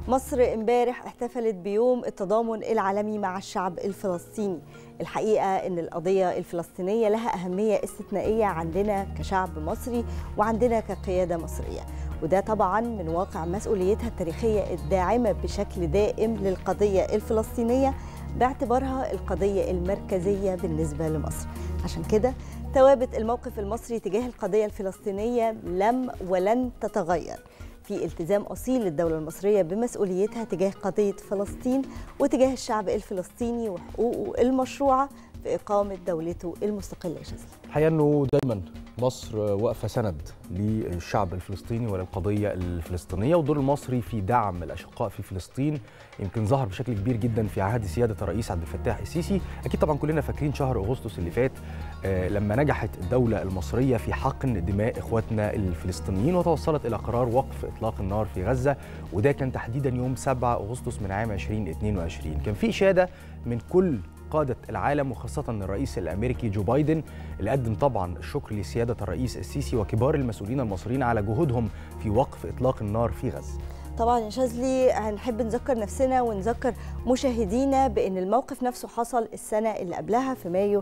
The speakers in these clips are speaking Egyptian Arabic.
مصر امبارح احتفلت بيوم التضامن العالمي مع الشعب الفلسطيني الحقيقة أن القضية الفلسطينية لها أهمية استثنائية عندنا كشعب مصري وعندنا كقيادة مصرية وده طبعا من واقع مسؤوليتها التاريخية الداعمة بشكل دائم للقضية الفلسطينية باعتبارها القضية المركزية بالنسبة لمصر عشان كده ثوابت الموقف المصري تجاه القضية الفلسطينية لم ولن تتغير في التزام اصيل للدوله المصريه بمسؤوليتها تجاه قضيه فلسطين وتجاه الشعب الفلسطيني وحقوقه المشروعه في اقامه دولته المستقله يا الحقيقه انه دايما مصر واقفه سند للشعب الفلسطيني وللقضيه الفلسطينيه والدور المصري في دعم الاشقاء في فلسطين يمكن ظهر بشكل كبير جدا في عهد سياده الرئيس عبد الفتاح السيسي اكيد طبعا كلنا فاكرين شهر اغسطس اللي فات لما نجحت الدوله المصريه في حقن دماء اخواتنا الفلسطينيين وتوصلت الى قرار وقف اطلاق النار في غزه وده كان تحديدا يوم 7 اغسطس من عام 2022 كان في اشاده من كل قادة العالم وخاصة الرئيس الأمريكي جو بايدن اللي قدم طبعا الشكر لسيادة الرئيس السيسي وكبار المسؤولين المصريين على جهودهم في وقف إطلاق النار في غزة طبعا يا شاذلي هنحب نذكر نفسنا ونذكر مشاهدينا بان الموقف نفسه حصل السنه اللي قبلها في مايو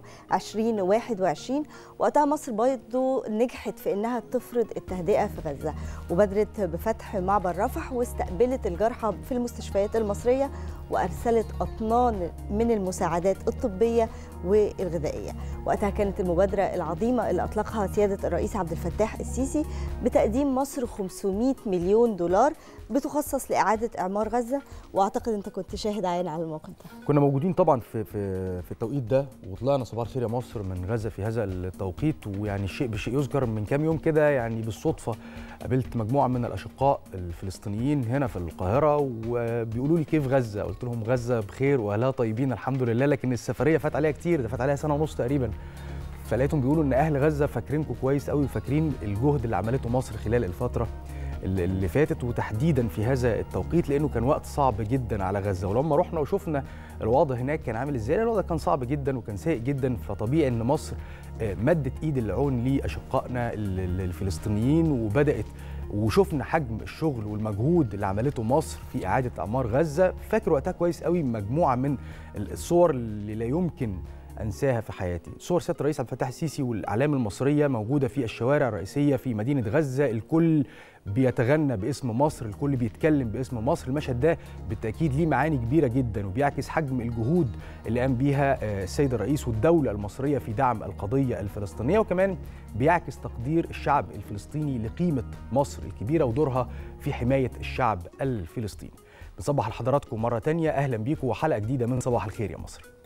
2021 وقتها مصر برضه نجحت في انها تفرض التهدئه في غزه وبادرت بفتح معبر رفح واستقبلت الجرحى في المستشفيات المصريه وارسلت اطنان من المساعدات الطبيه والغذائيه وقتها كانت المبادره العظيمه اللي اطلقها سياده الرئيس عبد الفتاح السيسي بتقديم مصر 500 مليون دولار بتخصص لاعاده اعمار غزه واعتقد انت كنت شاهد عين على الموقف ده كنا موجودين طبعا في في في التوقيت ده وطلعنا صباح الخير يا مصر من غزه في هذا التوقيت ويعني الشيء بشيء يذكر من كام يوم كده يعني بالصدفه قابلت مجموعه من الاشقاء الفلسطينيين هنا في القاهره وبيقولوا لي كيف غزه قلت لهم غزه بخير واهلها طيبين الحمد لله لكن السفريه فات عليها كتير ده فات عليها سنه ونص تقريبا فلقيتهم بيقولوا ان اهل غزه فاكرينكم كويس قوي وفاكرين الجهد اللي عملته مصر خلال الفتره اللي فاتت وتحديدا في هذا التوقيت لانه كان وقت صعب جدا على غزه ولما رحنا وشفنا الوضع هناك كان عامل ازاي الوضع كان صعب جدا وكان سيء جدا فطبيعي ان مصر مدت ايد العون لاشقائنا الفلسطينيين وبدات وشفنا حجم الشغل والمجهود اللي عملته مصر في اعاده اعمار غزه فاكر وقتها كويس قوي مجموعه من الصور اللي لا يمكن انساها في حياتي صور سياده الرئيس عبد الفتاح السيسي والاعلام المصريه موجوده في الشوارع الرئيسيه في مدينه غزه الكل بيتغنى باسم مصر الكل بيتكلم باسم مصر المشهد ده بالتاكيد ليه معاني كبيره جدا وبيعكس حجم الجهود اللي قام بيها السيد الرئيس والدوله المصريه في دعم القضيه الفلسطينيه وكمان بيعكس تقدير الشعب الفلسطيني لقيمه مصر الكبيره ودورها في حمايه الشعب الفلسطيني بصبح لحضراتكم مره تانية اهلا بيكم وحلقه جديده من صباح الخير يا مصر